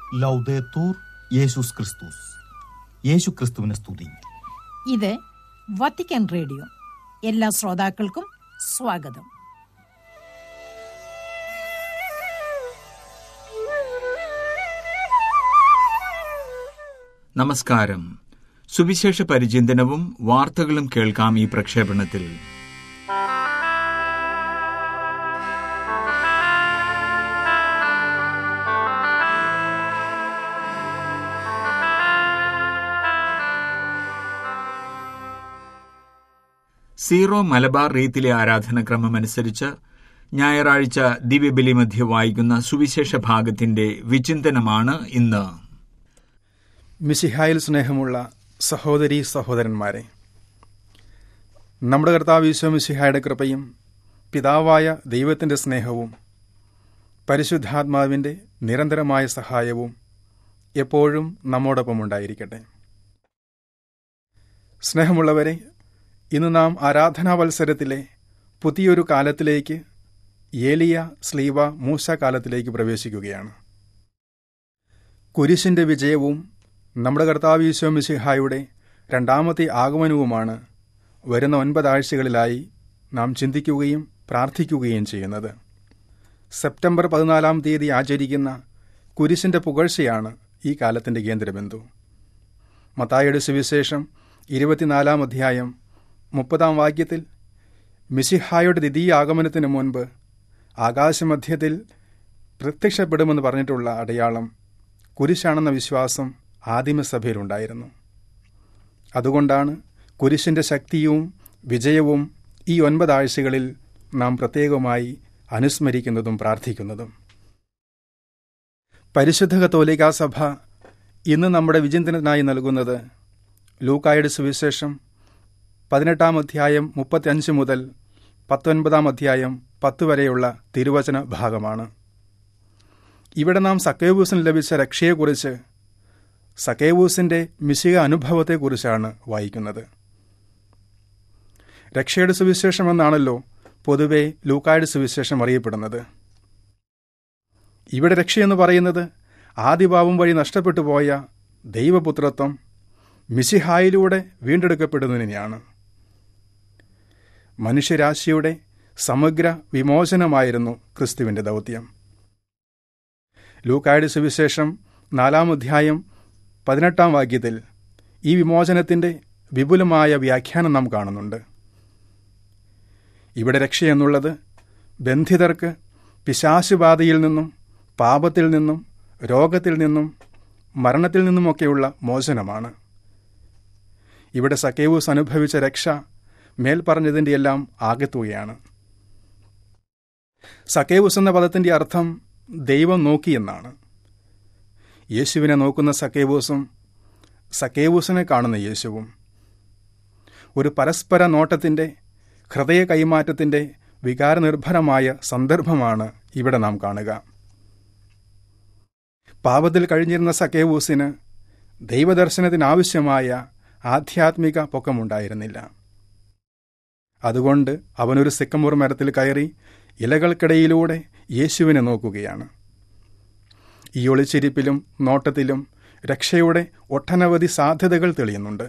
ലൗദേത്തൂർ യേശുസ് ക്രിസ്തുസ് യേശു ക്രിസ്തുവിനെ സ്തുതി ഇത് വത്തിക്കാൻ റേഡിയോ എല്ലാ ശ്രോതാക്കൾക്കും സ്വാഗതം നമസ്കാരം സുവിശേഷ പരിചിന്തനവും വാർത്തകളും കേൾക്കാം ഈ പ്രക്ഷേപണത്തിൽ സീറോ മലബാർ റീത്തിലെ ആരാധനക്രമം അനുസരിച്ച് ഞായറാഴ്ച ദിവ്യബലി മധ്യ വായിക്കുന്ന സുവിശേഷ ഭാഗത്തിന്റെ വിചിന്തനമാണ് ഇന്ന് മിശിഹായിൽ സ്നേഹമുള്ള സഹോദരി സഹോദരന്മാരെ നമ്മുടെ കർത്താവ് ഈശോ മിശിഹായുടെ കൃപയും പിതാവായ ദൈവത്തിൻ്റെ സ്നേഹവും പരിശുദ്ധാത്മാവിൻ്റെ നിരന്തരമായ സഹായവും എപ്പോഴും നമ്മോടൊപ്പം ഉണ്ടായിരിക്കട്ടെ സ്നേഹമുള്ളവരെ ഇന്ന് നാം ആരാധനാവത്സരത്തിലെ പുതിയൊരു കാലത്തിലേക്ക് ഏലിയ സ്ലീവ മൂസ കാലത്തിലേക്ക് പ്രവേശിക്കുകയാണ് കുരിശിന്റെ വിജയവും നമ്മുടെ കർത്താവ് ഈശോ മിശിഹായുടെ രണ്ടാമത്തെ ആഗമനവുമാണ് വരുന്ന ഒൻപതാഴ്ചകളിലായി നാം ചിന്തിക്കുകയും പ്രാർത്ഥിക്കുകയും ചെയ്യുന്നത് സെപ്റ്റംബർ പതിനാലാം തീയതി ആചരിക്കുന്ന കുരിശിന്റെ പുകഴ്ചയാണ് ഈ കാലത്തിന്റെ കേന്ദ്രബിന്ദു മത്തായുടെ സുവിശേഷം ഇരുപത്തിനാലാം അധ്യായം മുപ്പതാം വാക്യത്തിൽ മിശിഹായുടെ ദ്വിതീയ ആഗമനത്തിന് മുൻപ് ആകാശമധ്യത്തിൽ പ്രത്യക്ഷപ്പെടുമെന്ന് പറഞ്ഞിട്ടുള്ള അടയാളം കുരിശാണെന്ന വിശ്വാസം ആദിമസഭയിലുണ്ടായിരുന്നു അതുകൊണ്ടാണ് കുരിശിന്റെ ശക്തിയും വിജയവും ഈ ഒൻപതാഴ്ചകളിൽ നാം പ്രത്യേകമായി അനുസ്മരിക്കുന്നതും പ്രാർത്ഥിക്കുന്നതും പരിശുദ്ധ കത്തോലിക്കാ സഭ ഇന്ന് നമ്മുടെ വിചിന്തനത്തിനായി നൽകുന്നത് ലൂക്കായുടെ സുവിശേഷം പതിനെട്ടാം അധ്യായം മുപ്പത്തിയഞ്ച് മുതൽ പത്തൊൻപതാം അധ്യായം പത്ത് വരെയുള്ള തിരുവചന ഭാഗമാണ് ഇവിടെ നാം സക്കേവൂസിന് ലഭിച്ച രക്ഷയെക്കുറിച്ച് സക്കേവൂസിന്റെ മിശിക അനുഭവത്തെക്കുറിച്ചാണ് വായിക്കുന്നത് രക്ഷയുടെ സുവിശേഷം എന്നാണല്ലോ പൊതുവെ ലൂക്കായുടെ സുവിശേഷം അറിയപ്പെടുന്നത് ഇവിടെ രക്ഷയെന്ന് പറയുന്നത് ആദിഭാവം വഴി നഷ്ടപ്പെട്ടു പോയ ദൈവപുത്രത്വം മിശിഹായിലൂടെ വീണ്ടെടുക്കപ്പെടുന്നതിനെയാണ് മനുഷ്യരാശിയുടെ സമഗ്ര വിമോചനമായിരുന്നു ക്രിസ്തുവിന്റെ ദൗത്യം ലൂക്കായുടെ സുവിശേഷം നാലാം അധ്യായം പതിനെട്ടാം വാക്യത്തിൽ ഈ വിമോചനത്തിന്റെ വിപുലമായ വ്യാഖ്യാനം നാം കാണുന്നുണ്ട് ഇവിടെ രക്ഷയെന്നുള്ളത് ബന്ധിതർക്ക് പിശാശുബാധയിൽ നിന്നും പാപത്തിൽ നിന്നും രോഗത്തിൽ നിന്നും മരണത്തിൽ നിന്നുമൊക്കെയുള്ള മോചനമാണ് ഇവിടെ സക്കേവൂസ് അനുഭവിച്ച രക്ഷ മേൽപ്പറഞ്ഞതിൻ്റെ എല്ലാം ആകെത്തുകയാണ് സക്കേവൂസ് എന്ന പദത്തിന്റെ അർത്ഥം ദൈവം നോക്കിയെന്നാണ് യേശുവിനെ നോക്കുന്ന സക്കേവൂസും സക്കേവൂസിനെ കാണുന്ന യേശുവും ഒരു പരസ്പര നോട്ടത്തിന്റെ ഹൃദയ കൈമാറ്റത്തിന്റെ വികാരനിർഭരമായ സന്ദർഭമാണ് ഇവിടെ നാം കാണുക പാപത്തിൽ കഴിഞ്ഞിരുന്ന സക്കേവൂസിന് ദൈവദർശനത്തിനാവശ്യമായ ആധ്യാത്മിക പൊക്കമുണ്ടായിരുന്നില്ല അതുകൊണ്ട് അവനൊരു സിക്കമ്പൂർ മരത്തിൽ കയറി ഇലകൾക്കിടയിലൂടെ യേശുവിനെ നോക്കുകയാണ് ഈ ഒളിച്ചിരിപ്പിലും നോട്ടത്തിലും രക്ഷയുടെ ഒട്ടനവധി സാധ്യതകൾ തെളിയുന്നുണ്ട്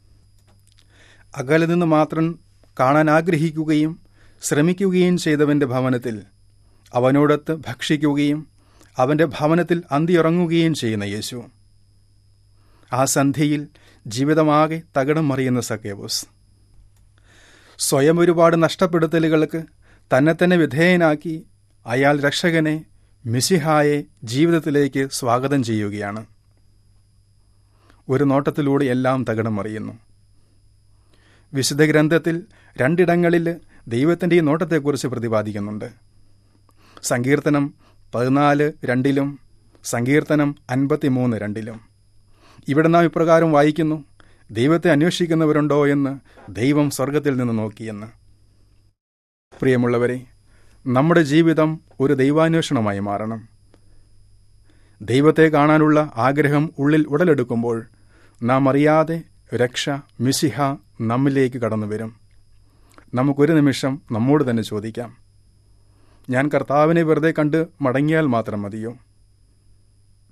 അകലെ നിന്ന് മാത്രം കാണാൻ ആഗ്രഹിക്കുകയും ശ്രമിക്കുകയും ചെയ്തവന്റെ ഭവനത്തിൽ അവനോടൊത്ത് ഭക്ഷിക്കുകയും അവന്റെ ഭവനത്തിൽ അന്തിയുറങ്ങുകയും ചെയ്യുന്ന യേശു ആ സന്ധ്യയിൽ ജീവിതമാകെ തകിടം മറിയുന്ന സക്കേബോസ് സ്വയം ഒരുപാട് നഷ്ടപ്പെടുത്തലുകൾക്ക് തന്നെ തന്നെ വിധേയനാക്കി അയാൾ രക്ഷകനെ മിസിഹായെ ജീവിതത്തിലേക്ക് സ്വാഗതം ചെയ്യുകയാണ് ഒരു നോട്ടത്തിലൂടെ എല്ലാം തകിടം മറിയുന്നു വിശുദ്ധ ഗ്രന്ഥത്തിൽ രണ്ടിടങ്ങളിൽ ദൈവത്തിൻ്റെ ഈ നോട്ടത്തെക്കുറിച്ച് പ്രതിപാദിക്കുന്നുണ്ട് സങ്കീർത്തനം പതിനാല് രണ്ടിലും സങ്കീർത്തനം അൻപത്തിമൂന്ന് രണ്ടിലും ഇവിടെ നാം ഇപ്രകാരം വായിക്കുന്നു ദൈവത്തെ അന്വേഷിക്കുന്നവരുണ്ടോ എന്ന് ദൈവം സ്വർഗത്തിൽ നിന്ന് നോക്കിയെന്ന് പ്രിയമുള്ളവരെ നമ്മുടെ ജീവിതം ഒരു ദൈവാന്വേഷണമായി മാറണം ദൈവത്തെ കാണാനുള്ള ആഗ്രഹം ഉള്ളിൽ ഉടലെടുക്കുമ്പോൾ നാം അറിയാതെ രക്ഷ മിശിഹ നമ്മിലേക്ക് കടന്നു വരും നമുക്കൊരു നിമിഷം നമ്മോട് തന്നെ ചോദിക്കാം ഞാൻ കർത്താവിനെ വെറുതെ കണ്ട് മടങ്ങിയാൽ മാത്രം മതിയോ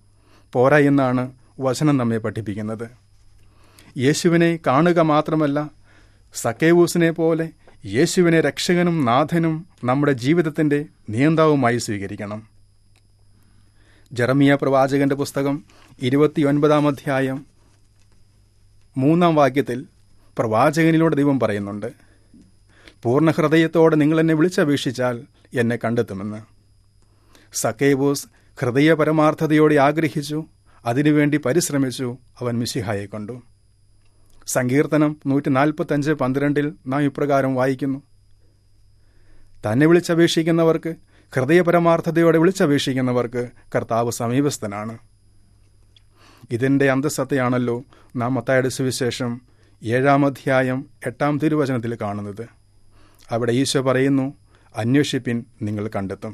പോരാ എന്നാണ് വചനം നമ്മെ പഠിപ്പിക്കുന്നത് യേശുവിനെ കാണുക മാത്രമല്ല സക്കേവൂസിനെ പോലെ യേശുവിനെ രക്ഷകനും നാഥനും നമ്മുടെ ജീവിതത്തിൻ്റെ നിയന്താവുമായി സ്വീകരിക്കണം ജെറമിയ പ്രവാചകന്റെ പുസ്തകം ഇരുപത്തിയൊൻപതാം അധ്യായം മൂന്നാം വാക്യത്തിൽ പ്രവാചകനിലൂടെ ദൈവം പറയുന്നുണ്ട് പൂർണ്ണ ഹൃദയത്തോടെ നിങ്ങൾ എന്നെ വിളിച്ചപേക്ഷിച്ചാൽ എന്നെ കണ്ടെത്തുമെന്ന് സക്കേവോസ് ഹൃദയ പരമാർത്ഥതയോടെ ആഗ്രഹിച്ചു അതിനുവേണ്ടി പരിശ്രമിച്ചു അവൻ മിശിഹായെ കണ്ടു സങ്കീർത്തനം നൂറ്റി നാൽപ്പത്തഞ്ച് പന്ത്രണ്ടിൽ നാം ഇപ്രകാരം വായിക്കുന്നു തന്നെ വിളിച്ചപേക്ഷിക്കുന്നവർക്ക് ഹൃദയപരമാർത്ഥതയോടെ വിളിച്ചപേക്ഷിക്കുന്നവർക്ക് കർത്താവ് സമീപസ്ഥനാണ് ഇതിൻ്റെ അന്തസത്തയാണല്ലോ നാം മത്തായുടെ സുവിശേഷം ഏഴാം അധ്യായം എട്ടാം തിരുവചനത്തിൽ കാണുന്നത് അവിടെ ഈശോ പറയുന്നു അന്വേഷിപ്പിൻ നിങ്ങൾ കണ്ടെത്തും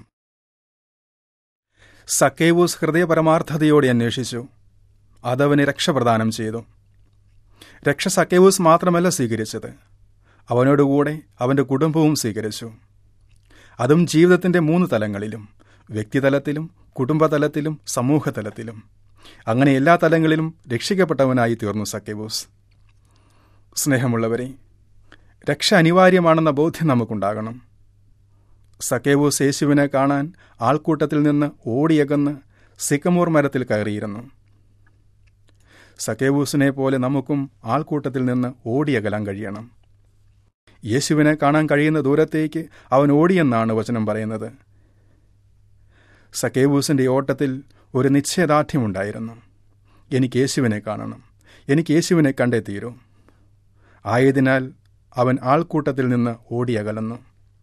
സക്കേവൂസ് ഹൃദയപരമാർത്ഥതയോടെ അന്വേഷിച്ചു അതവന് രക്ഷപ്രദാനം ചെയ്തു രക്ഷ സക്കേവൂസ് മാത്രമല്ല സ്വീകരിച്ചത് അവനോടുകൂടെ അവൻ്റെ കുടുംബവും സ്വീകരിച്ചു അതും ജീവിതത്തിൻ്റെ മൂന്ന് തലങ്ങളിലും വ്യക്തിതലത്തിലും കുടുംബതലത്തിലും സമൂഹതലത്തിലും അങ്ങനെ എല്ലാ തലങ്ങളിലും രക്ഷിക്കപ്പെട്ടവനായി തീർന്നു സക്കേവൂസ് സ്നേഹമുള്ളവരെ രക്ഷ അനിവാര്യമാണെന്ന ബോധ്യം നമുക്കുണ്ടാകണം സക്കേവൂസ് യേശുവിനെ കാണാൻ ആൾക്കൂട്ടത്തിൽ നിന്ന് ഓടിയകന്ന് സിക്കമൂർ മരത്തിൽ കയറിയിരുന്നു സക്കേവൂസിനെ പോലെ നമുക്കും ആൾക്കൂട്ടത്തിൽ നിന്ന് ഓടിയകലാൻ കഴിയണം യേശുവിനെ കാണാൻ കഴിയുന്ന ദൂരത്തേക്ക് അവൻ ഓടിയെന്നാണ് വചനം പറയുന്നത് സക്കേവൂസിൻ്റെ ഓട്ടത്തിൽ ഒരു നിശ്ചയദാർഢ്യമുണ്ടായിരുന്നു എനിക്ക് യേശുവിനെ കാണണം എനിക്ക് യേശുവിനെ കണ്ടേ തീരൂ ആയതിനാൽ അവൻ ആൾക്കൂട്ടത്തിൽ നിന്ന് ഓടിയകലുന്നു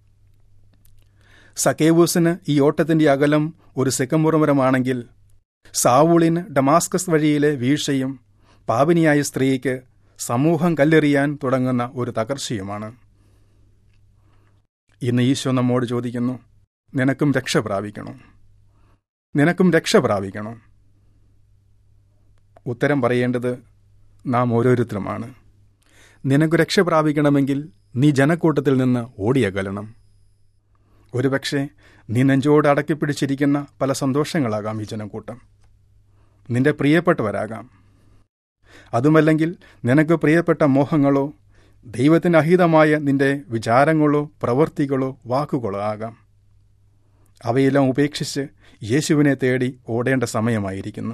സക്കേവൂസിന് ഈ ഓട്ടത്തിന്റെ അകലം ഒരു സെക്കമുറമരമാണെങ്കിൽ സാവൂളിന് ഡമാസ്കസ് വഴിയിലെ വീഴ്ചയും പാപിനിയായ സ്ത്രീക്ക് സമൂഹം കല്ലെറിയാൻ തുടങ്ങുന്ന ഒരു തകർച്ചയുമാണ് ഇന്ന് ഈശോ നമ്മോട് ചോദിക്കുന്നു നിനക്കും രക്ഷ പ്രാപിക്കണം നിനക്കും രക്ഷ പ്രാപിക്കണം ഉത്തരം പറയേണ്ടത് നാം ഓരോരുത്തരുമാണ് നിനക്ക് രക്ഷ പ്രാപിക്കണമെങ്കിൽ നീ ജനക്കൂട്ടത്തിൽ നിന്ന് ഓടിയകലണം ഒരുപക്ഷെ നീ നെഞ്ചോട് അടക്കിപ്പിടിച്ചിരിക്കുന്ന പല സന്തോഷങ്ങളാകാം ഈ ജനക്കൂട്ടം നിന്റെ പ്രിയപ്പെട്ടവരാകാം അതുമല്ലെങ്കിൽ നിനക്ക് പ്രിയപ്പെട്ട മോഹങ്ങളോ ദൈവത്തിന് അഹിതമായ നിന്റെ വിചാരങ്ങളോ പ്രവൃത്തികളോ വാക്കുകളോ ആകാം അവയെല്ലാം ഉപേക്ഷിച്ച് യേശുവിനെ തേടി ഓടേണ്ട സമയമായിരിക്കുന്നു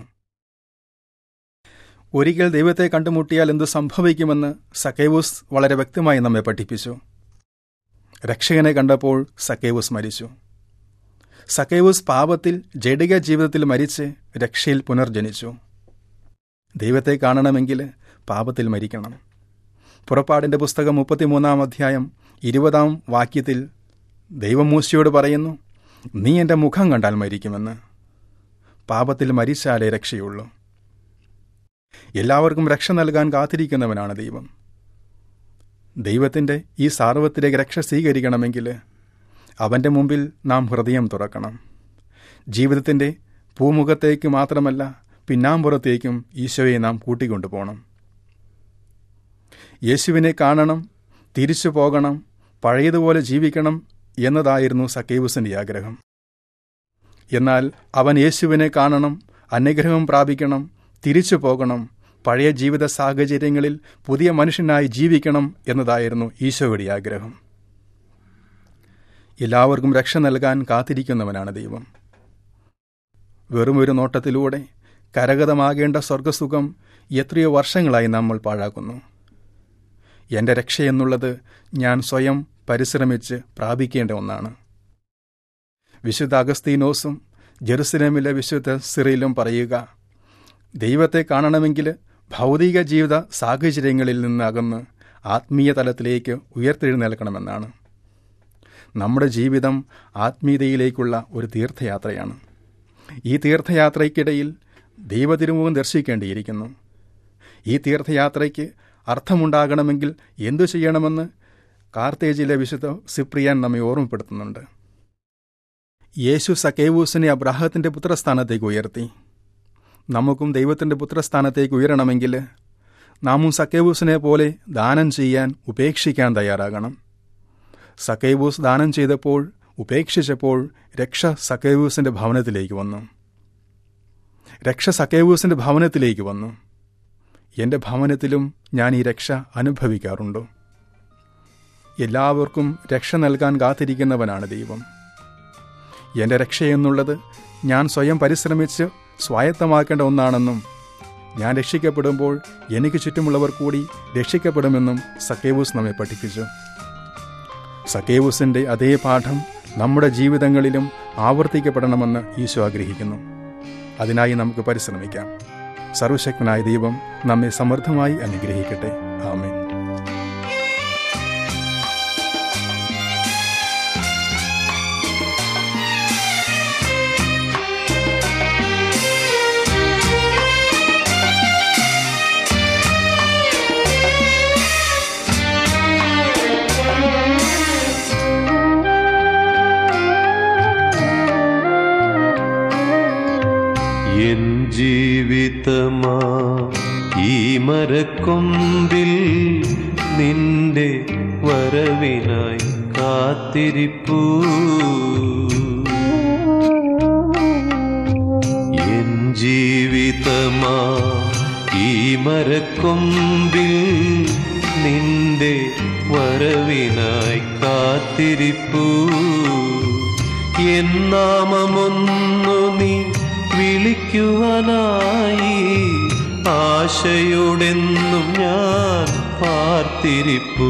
ഒരിക്കൽ ദൈവത്തെ കണ്ടുമുട്ടിയാൽ എന്ത് സംഭവിക്കുമെന്ന് സക്കേവൂസ് വളരെ വ്യക്തമായി നമ്മെ പഠിപ്പിച്ചു രക്ഷകനെ കണ്ടപ്പോൾ സക്കേവൂസ് മരിച്ചു സക്കേവൂസ് പാപത്തിൽ ജഡിക ജീവിതത്തിൽ മരിച്ച് രക്ഷയിൽ പുനർജനിച്ചു ദൈവത്തെ കാണണമെങ്കിൽ പാപത്തിൽ മരിക്കണം പുറപ്പാടിൻ്റെ പുസ്തകം മുപ്പത്തിമൂന്നാം അധ്യായം ഇരുപതാം വാക്യത്തിൽ ദൈവം മൂശയോട് പറയുന്നു നീ എൻ്റെ മുഖം കണ്ടാൽ മരിക്കുമെന്ന് പാപത്തിൽ മരിച്ചാലേ രക്ഷയുള്ളൂ എല്ലാവർക്കും രക്ഷ നൽകാൻ കാത്തിരിക്കുന്നവനാണ് ദൈവം ദൈവത്തിൻ്റെ ഈ സാർവത്രിക രക്ഷ സ്വീകരിക്കണമെങ്കിൽ അവൻ്റെ മുമ്പിൽ നാം ഹൃദയം തുറക്കണം ജീവിതത്തിൻ്റെ പൂമുഖത്തേക്ക് മാത്രമല്ല പിന്നാമ്പുറത്തേക്കും ഈശോയെ നാം കൂട്ടിക്കൊണ്ടുപോകണം യേശുവിനെ കാണണം തിരിച്ചു പോകണം പഴയതുപോലെ ജീവിക്കണം എന്നതായിരുന്നു സക്കേവുസിൻ്റെ ആഗ്രഹം എന്നാൽ അവൻ യേശുവിനെ കാണണം അനുഗ്രഹം പ്രാപിക്കണം തിരിച്ചു പോകണം പഴയ ജീവിത സാഹചര്യങ്ങളിൽ പുതിയ മനുഷ്യനായി ജീവിക്കണം എന്നതായിരുന്നു ഈശോയുടെ ആഗ്രഹം എല്ലാവർക്കും രക്ഷ നൽകാൻ കാത്തിരിക്കുന്നവനാണ് ദൈവം വെറുമൊരു നോട്ടത്തിലൂടെ കരഗതമാകേണ്ട സ്വർഗസുഖം എത്രയോ വർഷങ്ങളായി നമ്മൾ പാഴാക്കുന്നു എൻ്റെ രക്ഷയെന്നുള്ളത് ഞാൻ സ്വയം പരിശ്രമിച്ച് പ്രാപിക്കേണ്ട ഒന്നാണ് വിശുദ്ധ അഗസ്തീനോസും ജെറുസലേമിലെ വിശുദ്ധ സിറിയിലും പറയുക ദൈവത്തെ കാണണമെങ്കിൽ ഭൗതിക ജീവിത സാഹചര്യങ്ങളിൽ നിന്ന് അകന്ന് ആത്മീയ തലത്തിലേക്ക് ഉയർത്തെഴുന്നേൽക്കണമെന്നാണ് നമ്മുടെ ജീവിതം ആത്മീയതയിലേക്കുള്ള ഒരു തീർത്ഥയാത്രയാണ് ഈ തീർത്ഥയാത്രയ്ക്കിടയിൽ ദൈവതിരുമുഖം ദർശിക്കേണ്ടിയിരിക്കുന്നു ഈ തീർത്ഥയാത്രയ്ക്ക് അർത്ഥമുണ്ടാകണമെങ്കിൽ എന്തു ചെയ്യണമെന്ന് കാർത്തേജിലെ വിശുദ്ധ സിപ്രിയാൻ നമ്മെ ഓർമ്മപ്പെടുത്തുന്നുണ്ട് യേശു സക്കേവൂസിനെ അബ്രാഹത്തിൻ്റെ പുത്രസ്ഥാനത്തേക്ക് ഉയർത്തി നമുക്കും ദൈവത്തിൻ്റെ പുത്രസ്ഥാനത്തേക്ക് ഉയരണമെങ്കിൽ നാമും സക്കേവൂസിനെ പോലെ ദാനം ചെയ്യാൻ ഉപേക്ഷിക്കാൻ തയ്യാറാകണം സക്കേവൂസ് ദാനം ചെയ്തപ്പോൾ ഉപേക്ഷിച്ചപ്പോൾ രക്ഷ സക്കേവൂസിൻ്റെ ഭവനത്തിലേക്ക് വന്നു രക്ഷ സക്കേവൂസിന്റെ ഭവനത്തിലേക്ക് വന്നു എൻ്റെ ഭവനത്തിലും ഞാൻ ഈ രക്ഷ അനുഭവിക്കാറുണ്ടോ എല്ലാവർക്കും രക്ഷ നൽകാൻ കാത്തിരിക്കുന്നവനാണ് ദൈവം എൻ്റെ രക്ഷയെന്നുള്ളത് ഞാൻ സ്വയം പരിശ്രമിച്ച് സ്വായത്തമാക്കേണ്ട ഒന്നാണെന്നും ഞാൻ രക്ഷിക്കപ്പെടുമ്പോൾ എനിക്ക് ചുറ്റുമുള്ളവർ കൂടി രക്ഷിക്കപ്പെടുമെന്നും സക്കേവൂസ് നമ്മെ പഠിപ്പിച്ചു സക്കേവൂസിൻ്റെ അതേ പാഠം നമ്മുടെ ജീവിതങ്ങളിലും ആവർത്തിക്കപ്പെടണമെന്ന് ഈശോ ആഗ്രഹിക്കുന്നു അതിനായി നമുക്ക് പരിശ്രമിക്കാം സർവശക്തനായ ദൈവം നമ്മെ സമൃദ്ധമായി അനുഗ്രഹിക്കട്ടെ ആമേൻ എൻ ജീവിതമാ ഈ മരക്കൊമ്പിൽ നിന്റെ വരവിനായി കാത്തിരിപ്പൂ എൻ ജീവിതമാ ഈ മരക്കൊമ്പിൽ നിന്റെ വരവിനായി കാത്തിരിപ്പൂ എന്നാമമൊന്നു നീ വിളിക്കുവാനായി ആശയോടെന്നും ഞാൻ പാർത്തിരിപ്പൂ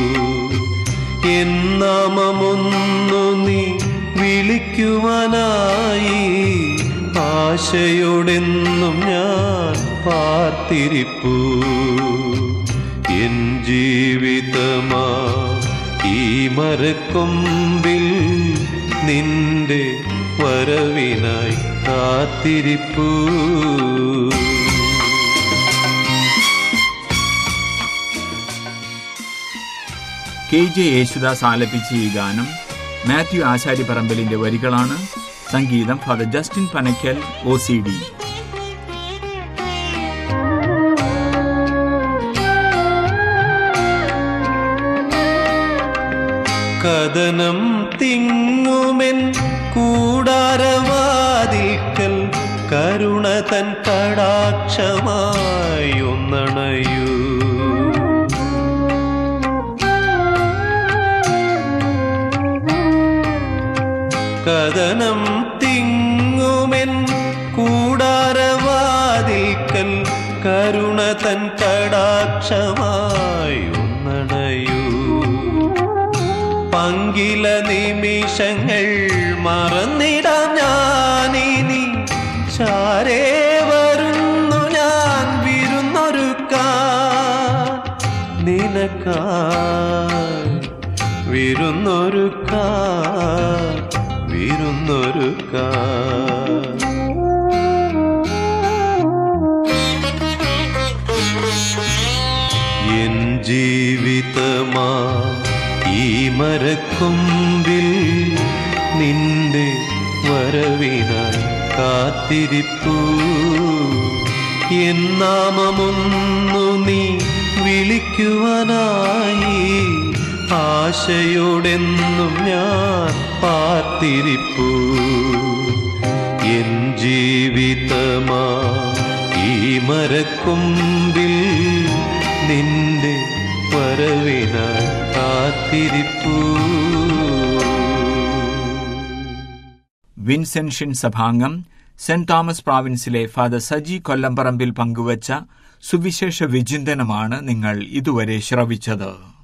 എന്നാമമൊന്നു നീ വിളിക്കുവാനായി ആശയോടെന്നും ഞാൻ പാർത്തിരിപ്പൂ എൻ ജീവിതമാ ഈ മരക്കൊമ്പിൽ നിന്റെ വരവിനായി കാത്തിരിപ്പൂ കെ ജെ യേശുദാസ് ആലപിച്ച ഈ ഗാനം മാത്യു ആശാരിപ്പറമ്പലിന്റെ വരികളാണ് സംഗീതം father Justin Panakkal O C D കഥനം തിങ്ങുമെൻ കൂടാരവാതിൽക്കൽ കരുണ തൻ കടാക്ഷമായി ഒന്നണയൂ കഥനം തിങ്ങുമെൻ കൂടാരവാതിൽക്കൽ കരുണ തൻ കടാക്ഷമായി ഒന്നണയൂ പങ്കില നിമിഷങ്ങൾ മറന്നിടാം ഞാനിനി ചാരേ വരുന്നു ഞാൻ വിരുന്നൊരുക്കാൻ നിനക്കായി വിരുന്നൊരുക്കാൻ വിരുന്നൊരുക്കാൻ എൻ ജീവിതമാ ഈ മരക്കൊമ്പിൽ നിന്റെ വരവിനായി കാത്തിരിപ്പൂ എന്നാമമൊന്നു നീ വിളിക്കുവാനായി ആശയോടെന്നും ഞാൻ പാർത്തിരിപ്പൂ എൻ ജീവിതമാ ഈ മരക്കൊമ്പിൽ നിന്റെ വരവിനായി കാത്തിരിപ്പൂ വിൻസെൻഷൻ സഭാംഗം സെന്റ് തോമസ് പ്രോവിൻസിലെ ഫാദർ സജി കൊല്ലംപറമ്പിൽ പങ്കുവച്ച സുവിശേഷ വിചിന്തനമാണ് നിങ്ങൾ ഇതുവരെ ശ്രവിച്ചത്